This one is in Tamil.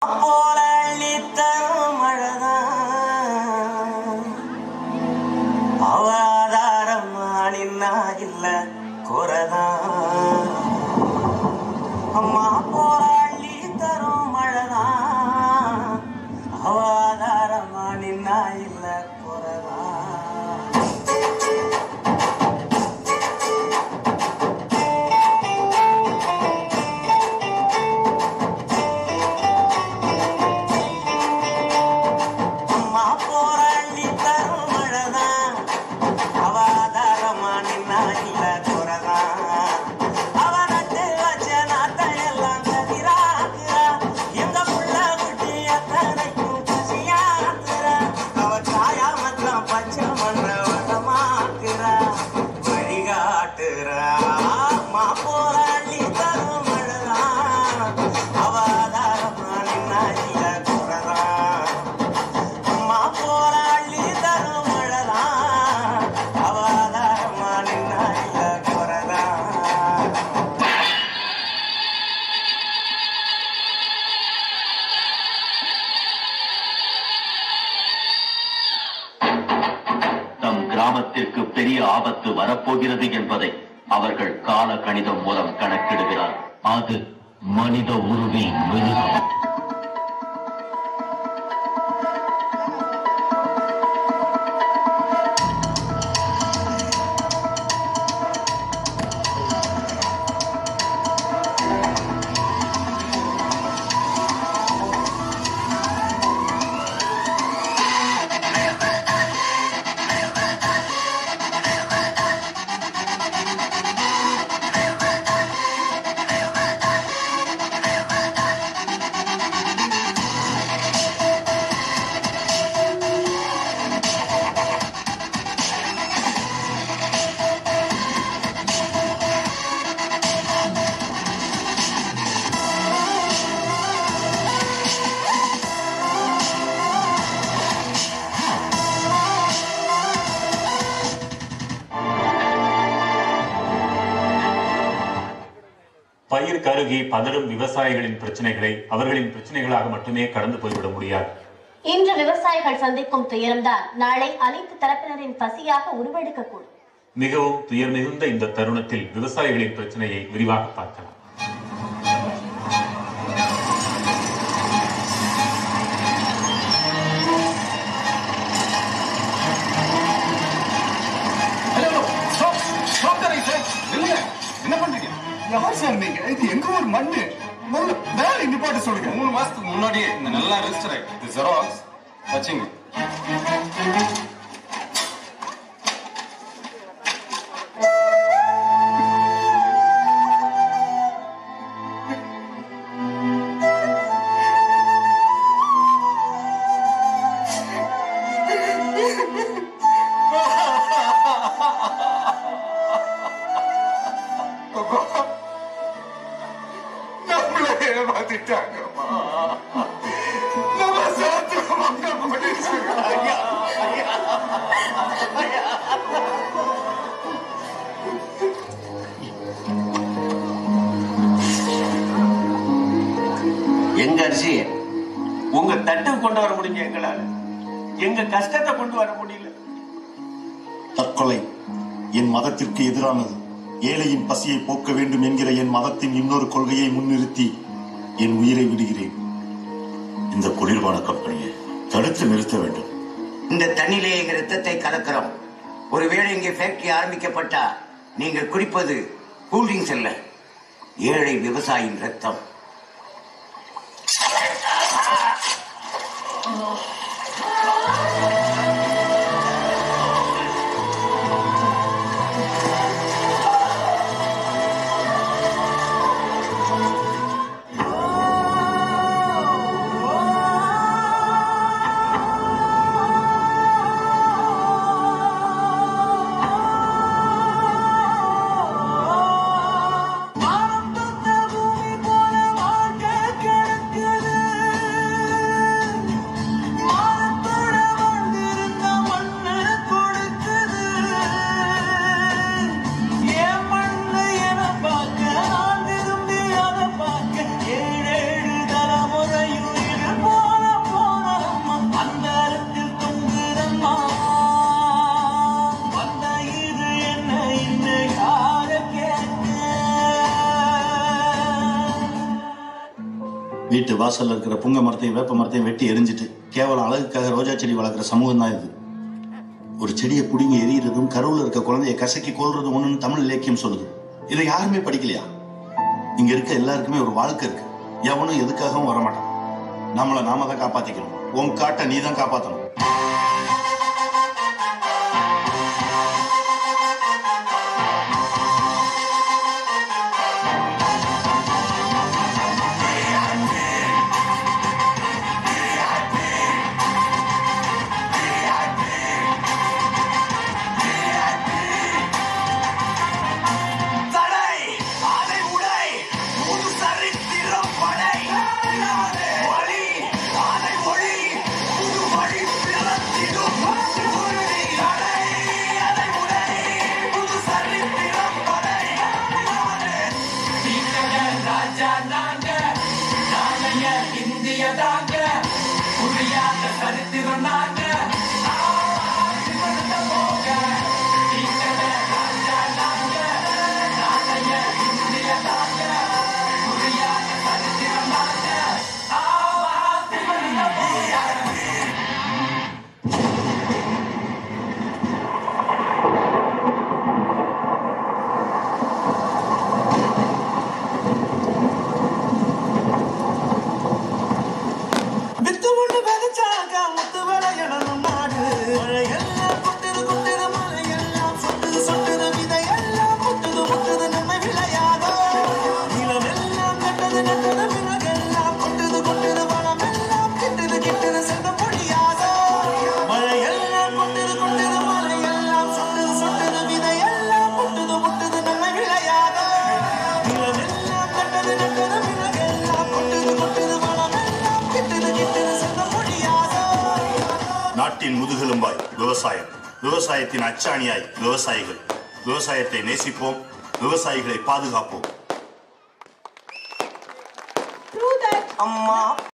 போல அள்ளித்தரும் மழைதான் அவதாரம் நின்னா இல்ல குறதான் அம்மா போல அள்ளித்தரும் மழைதான் அவதாரம் நின்னா இல்ல குறதான் அம்மா போராளி தரும் மழைதான் அவாதாரமா நின்னா இல்ல குறதான் அவனத்து வச்ச நாட்டை எல்லாம் கதிராக்குறா எங்க புள்ள குட்டி அத்தனைக்கும் பசியாக்குறா அவ தாயாமத்தான் பச்சை மண்ண வட்டமாக்குறா வழிகாட்டுறா அம்மா போராளி தரும் மழைதான் அவாதாரமா நின்னா இல்ல குறதான் அம்மா போராளி தரும் மழைதான் அவதாரமா நின்னா இல்ல குறதான் நம் கிராமத்திற்கு பெரிய ஆபத்து வரப்போகிறது என்பதை அவர்கள் கால கணிதம் மூலம் கணக்கிடுகிறார் அது மனித உருவில் மிருகம் பயிர் கருகி பதறும் விவசாயிகளின் பிரச்சனைகளை அவர்களின் பிரச்சனைகளாக மட்டுமே கடந்து போய்விட முடியாது இன்று விவசாயிகள் சந்திக்கும் துயரம்தான் நாளை அனைத்து தரப்பினரின் பசியாக உருவெடுக்கக்கூடும் மிகவும் துயர் மிகுந்த இந்த தருணத்தில் விவசாயிகளின் பிரச்சனையை விரிவாக பார்க்கலாம் ஹலோ ஸ்டாப் ஸ்டாப் தரேன் சார் நில்லுங்க என்ன பண்றீங்க யார் சார் நீங்க இது எங்க ஊர் மண்ணு முதல்ல வேலை நிப்பாட்ட சொல்லுங்க மூணு மாசத்துக்கு முன்னாடியே இந்த நல்லா ரெஜிஸ்டர் ஆயிடுச்சு இது ஜெராக்ஸ் வச்சுங்க நம்மளை ஏமாத்திட்டாங்கம்மா நம்ம சாத்திரமாக முடிச்சுங்க எங்க அரிசி உங்க தட்டு கொண்டு வர முடிஞ்ச எங்களால எங்க கஷ்டத்தை கொண்டு வர முடியல தற்கொலை என் மதத்திற்கு எதிரானது ஏழையின் பசியை போக்க வேண்டும் என்கிற என் மதத்தின் இன்னொரு கொள்கையை முன்னிறுத்தி என் உயிரை விடுகிறேன் இந்த குளிர்பான கம்பெனியை தடுத்து நிறுத்த வேண்டும் இந்த தண்ணியிலே எங்க ரத்தத்தை கலக்கிறோம் ஒருவேளை இங்கே ஃபேக்டரி ஆரம்பிக்கப்பட்டா நீங்கள் குடிப்பது கூல்ட்ரிங்க்ஸ் அல்ல ஏழை விவசாயியின் ரத்தம் வானம் தொட்ட பூமி போல வாழ்க்கை கிடக்குது வாசல்ல இருக்கிற புங்க மரத்தையும் வேப்ப மரத்தையும் வெட்டி எரிஞ்சிட்டு கேவலம் அழகுக்காக ரோஜா செடி வளர்க்குற சமூகம் தான் இது ஒரு செடியை புடிங்கி எரியறதும் கருவுல இருக்க குழந்தைய கசக்கி கொல்றதும் ஒண்ணுன்னு தமிழ் இலக்கியம் சொல்லுது இதை யாருமே படிக்கலையா இங்க இருக்க எல்லாருக்குமே ஒரு வாழ்க்கை இருக்கு எவனும் எதுக்காகவும் வரமாட்டான் நம்மளை நாம தான் காப்பாத்திக்கணும் உன் காட்டை நீ தான் காப்பாத்தணும் தடை அதை உடை புது சரித்திரம் படை வழி அதை ஒளி புது வழி பிறந்திடும் உறுதி தடை அதை உடை புது சரித்திரம் படை ராஜா நாங்க நாளைய இந்திய தாங்க புரியாத சரித்திரம் நாங்க போக ராஜா நாங்க நாளைய இந்திய தாங்க புரியாத சரித்திரம் நாங்க வித்து ஒண்ணு விதைச்சாக முத்து விளையணும் நாடு மழையெல்லாம் கொட்டுது கொட்டுது மழையெல்லாம் சொட்டுது சொட்டுது விதையெல்லாம் முட்டுது முட்டுது நம்ம விளையாதோ நிலமெல்லாம் கட்டது கட்டது விலகெல்லாம் கொட்டுது கொட்டுது வளமெல்லாம் கிட்டுது கிட்டுது செல்ல முடியாதோ மழையெல்லாம் கொட்டுது கொட்டுது மழையெல்லாம் சொட்டுது சொட்டுது விதையெல்லாம் முட்டுது முட்டுது நம்ம விளையாதோ நிலமெல்லாம் கட்டது கட்டது விலகெல்லாம் கொட்டுது கொட்டுது வளமெல்லாம் கிட்டுது கிட்டுது செல்ல முடியாதோ நாட்டின் முதுகெலும்பாய் விவசாயம் விவசாயத்தின் அச்சாணியாய் விவசாயிகள் விவசாயத்தை நேசிப்போம் விவசாயிகளை பாதுகாப்போம் அம்மா